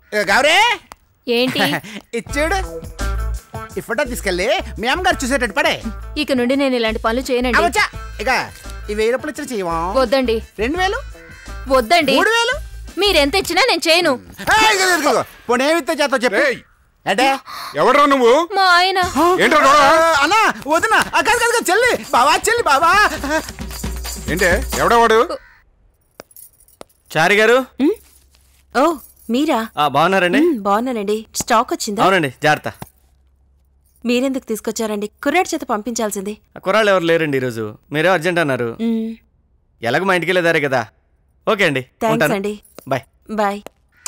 ఏ, గౌరీ ఏంటి ఇచ్చాడు ఈ ఫోటో తీసుకెళ్ళి మీ అమ్మగారు చూసేటట్టు పడే ఇక నుండి నేను ఇలాంటి పనులు చేయనండి అవచ్చా ఇక ఈ వెయ్యి రూపాయలు ఇచ్చిన చేయవా వద్దండి రెండు వేలు వద్దండి మూడు వేలు మీరెంత ఇచ్చినా నేను చేయను ఏయ్, ఇదిగో, ఇదిగో, ఇదిగో. పోనీ ఏమిస్తే చేస్తావు చెప్పు ఏయ్. అంటే ఎవడ్రా నువ్వు మా ఆయన ఏంట్రా గొడవ? అన్నా వదినా ఆ, కాదు కాదు కాదు, చెల్లి బావా చెల్లి బావా ఏంటే ఎవడవాడు చారి గారు ఓ మీరా ఆ, బాగున్నారండి మ్, బాగున్నానండి స్టాక్ వచ్చిందా అవునండి జాగ్రత్త మీరెందుకు తీసుకొచ్చారండి కుర్రాడి చేత పంపించాల్సింది ఆ కుర్రాళ్ళు ఎవరు లేరండి ఈరోజు మీరే అర్జెంట్ అన్నారు మ్, ఎలాగో మా ఇంటికి వెళ్ళేదారే కదా ఓకే అండి థాంక్స్ ఉంటాను అండి బాయ్ బాయ్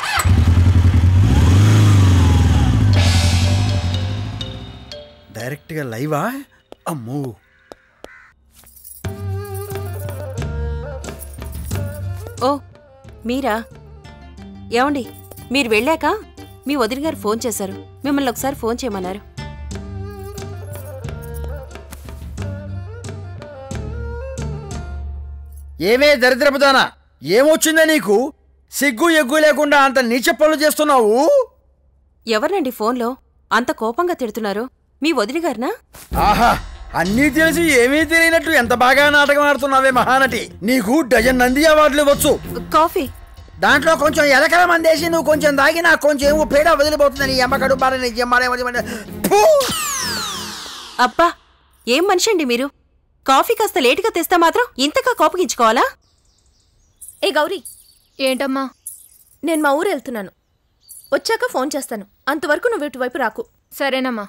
డైరెక్ట్గా లైవా అమ్మో ఓ మీరా ఏమండి మీరు వెళ్ళాక మీ వదిన గారు ఫోన్ చేశారు మిమ్మల్ని ఒకసారి ఫోన్ చేయమన్నారు ఏమే దరిద్రపుదానా ఏమొచ్చిందా నీకు సిగ్గు ఎగ్గు లేకుండా అంత నీచ పనులు చేస్తున్నావు ఎవరినండి ఫోన్లో అంత కోపంగా తిడుతున్నారు మీ వదిన గారినా ఆహా అన్నీ తెలిసి ఏమీ తెలియనట్టు ఎంత బాగా నాటకం ఆడుతున్నావే మహానటి నీకు డజన్ నంది అవార్డులు ఇవ్వచ్చు కాఫీ దాంట్లో కొంచెం ఎలకల మందేసి నువ్వు కొంచెం దాగి నాకు కొంచెం ఏమో పేడ వదిలిపోతుందని ఎమ్మకడు బారని అబ్బా ఏం మనిషి అండి మీరు కాఫీ కాస్త లేటుగా తెస్తే మాత్రం ఇంతగా కోపగించుకోవాలా ఏ గౌరీ ఏంటమ్మా నేను మా ఊరు వెళ్తున్నాను వచ్చాక ఫోన్ చేస్తాను అంతవరకు నువ్వు ఇటువైపు రాకు సరేనమ్మా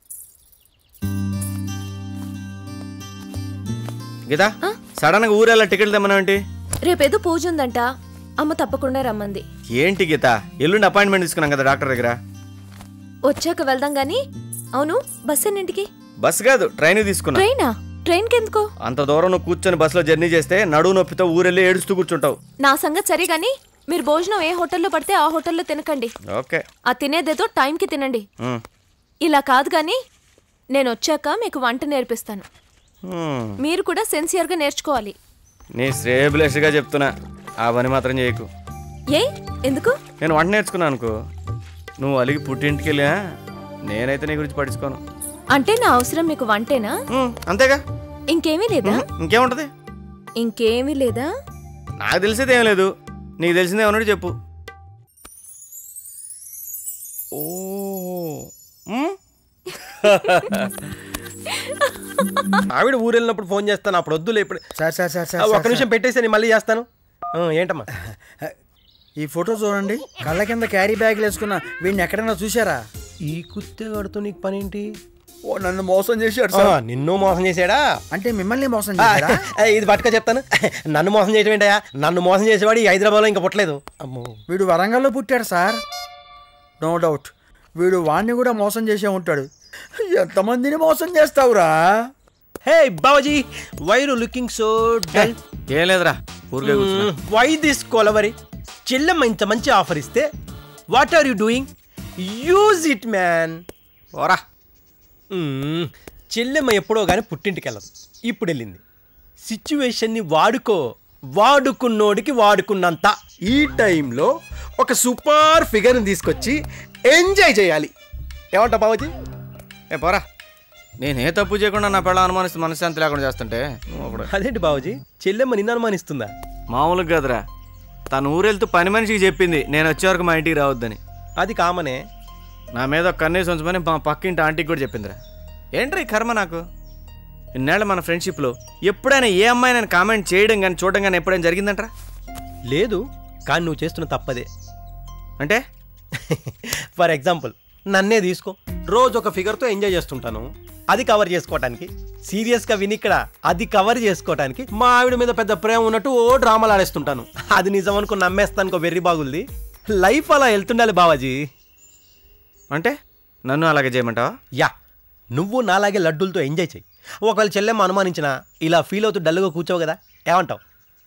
గీతా సడన్ గా ఊరెళ్ళ టికెట్ తెమ్మన్నావేంటి రేపేదో పూజ ఉందంట అమ్మ తప్పకుండా రమ్మంది ఏంటి గీత ఎల్లుండి అపాయింట్మెంట్ తీసుకున్నాం కదా డాక్టర్ దగ్గర వచ్చాక వెళ్దాం గాని అవును బస్ ఎన్నింటికి బస్ కాదు ట్రైన్ తీసుకున్నా ట్రైనా ట్రైన్కి ఎందుకో అంత దూరం నువ్వు కూర్చొని బస్సులో జర్నీ చేస్తే నడువు నొప్పితో ఊరెళ్ళి ఏడుస్తూ కూర్చుంటావు నా సంగతి సరే గాని మీరు భోజనం ఏ హోటల్లో పడితే ఆ హోటల్లో తినకండి ఓకే ఆ తినేదేదో టైంకి తినండి ఉమ్. ఇలా కాదు గాని నేను వచ్చాక మీకు వంట నేర్పిస్తాను ఉమ్. మీరు కూడా సిన్సియర్గా నేర్చుకోవాలి నీ శ్రేయభిలాషిగా చెప్తున్నా ఆ పని మాత్రం చేయకు ఏ ఎందుకు నేను వంట నేర్చుకున్నాను అనుకో నువ్వు అలిగి పుట్టింటికి వెళ్ళా నేనైతే నీ గురించి పట్టించుకోను అంటే నా అవసరం మీకు వంటేనా ఉమ్, అంతేగా ఇంకేమీ లేదా ఇంకేముంటది ఇంకేమీ లేదా నాకు తెలిసేది ఏం లేదు నీకు తెలిసిందే ఉన్నట్టు చెప్పు ఓ ఉమ్? ఆవిడ ఊరు వెళ్ళినప్పుడు ఫోన్ చేస్తాను అప్పుడు వద్దులే ఇప్పుడు సార్ సార్ సార్ ఆ, సార్ ఒక్క నిమిషం పెట్టేసి నేను మళ్ళీ చేస్తాను ఆ, ఏంటమ్మా ఈ ఫోటో చూడండి కళ్ళ కింద క్యారీ బ్యాగులు వేసుకున్న వీడిని ఎక్కడైనా చూసారా ఈ కుత్తేగాడుతో నీకు పని ఏంటి ఓ నన్ను మోసం చేశాడు ఆ, సార్ నిన్ను మోసం చేశాడా అంటే మిమ్మల్ని మోసం ఆ, చేశారా ఆ, ఇది పట్టుక చెప్తాను నన్ను మోసం చేయటం ఏంటయా నన్ను మోసం చేసేవాడు ఈ హైదరాబాద్లో ఇంకా పుట్టలేదు అమ్మో వీడు వరంగల్లో పుట్టాడు సార్ నో డౌట్ వీడు వాణ్ణి కూడా మోసం చేసే ఉంటాడు ఎంతమందిని మోసం చేస్తావురా hey Babaji why're looking so dull ఏం లేదురా ఊరికే కూర్చున్నా వై దిస్ కొలవరి చెల్లెమ్మ ఇంత మంచి ఆఫర్ ఇస్తే what are you doing use it man ఓరా చెల్లెమ్మ ఎప్పుడో కానీ పుట్టింటికి వెళ్ళదు ఇప్పుడు వెళ్ళింది సిచ్యువేషన్ని వాడుకో వాడుకున్నోడికి వాడుకున్నంత ఈ టైంలో ఒక సూపర్ ఫిగర్ని తీసుకొచ్చి ఎంజాయ్ చేయాలి ఏమంటా బాబాజీ ఏ పోరా నేనే తప్పు చేయకుండా నా పిల్ల అనుమానిస్తూ మనశ్శాంతి లేకుండా చేస్తుంటే నువ్వు ఒకడు అదేంటి బాబాజీ చెల్లెమ్మ నిన్ను అనుమానిస్తుందా మామూలుగా కదరా తను ఊరెళ్తూ పని మనిషికి చెప్పింది నేను వచ్చే వరకు మా ఇంటికి రావద్దని అది కామనే నా మీద ఒక కన్నేసి ఉంచమని మా పక్కింటి ఆంటీకి కూడా చెప్పిందిరా ఏంట్రా ఈ కర్మ నాకు ఇన్నేళ్ళ మన ఫ్రెండ్షిప్లో ఎప్పుడైనా ఏ అమ్మాయి నేను కామెంట్ చేయడం కానీ చూడడం కానీ ఎప్పుడైనా జరిగిందంట్రా లేదు కానీ నువ్వు చేస్తున్న తప్పదే అంటే ఫర్ ఎగ్జాంపుల్ నన్నే తీసుకో రోజు ఒక ఫిగర్తో ఎంజాయ్ చేస్తుంటాను అది కవర్ చేసుకోవటానికి సీరియస్గా విని ఇక్కడ అది కవర్ చేసుకోవటానికి మా ఆవిడ మీద పెద్ద ప్రేమ ఉన్నట్టు ఓ డ్రామాలు ఆడేస్తుంటాను అది నిజం అనుకుని నమ్మేస్తానుకో వెర్రి బాగుంది లైఫ్ అలా వెళ్తుండాలి బావాజీ అంటే నన్ను అలాగే చేయమంటావా యా నువ్వు నాలాగే లడ్డూలతో ఎంజాయ్ చెయ్యి ఒకవేళ చెల్లెమ్మ అనుమానించినా ఇలా ఫీల్ అవుతూ డల్గా కూర్చోవు కదా ఏమంటావు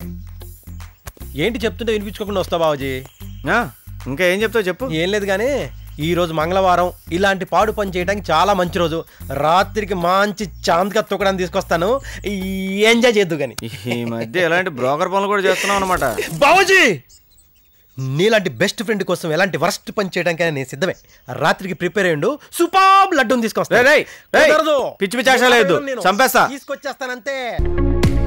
ఏంటి చెప్తుంటే వినిపించుకోకుండా వస్తావు బావాజీ ఆ, ఇంకా ఏం చెప్తావు చెప్పు ఏం లేదు కానీ ఈ రోజు మంగళవారం ఇలాంటి పాడు పని చేయడానికి చాలా మంచి రోజు రాత్రికి మంచి చాంద్గా తొక్కడానికి తీసుకొస్తాను ఈ ఎంజాయ్ చేద్దు కానీ ఈ మధ్య ఎలాంటి బ్రోకర్ పనులు కూడా చేస్తున్నావు అనమాట బావజీ నీలాంటి బెస్ట్ ఫ్రెండ్ కోసం ఎలాంటి వర్స్ట్ పని చేయడానికైనా నేను సిద్ధమే రాత్రికి ప్రిపేర్ అయ్యండు సూపర్ లడ్డూని తీసుకొస్తా రేయ్, రేయ్, రేయ్, పిచ్చి పిచ్చి ఆశలు వేయొద్దు. చంపేస్తా. తీసుకొచ్చేస్తానంతే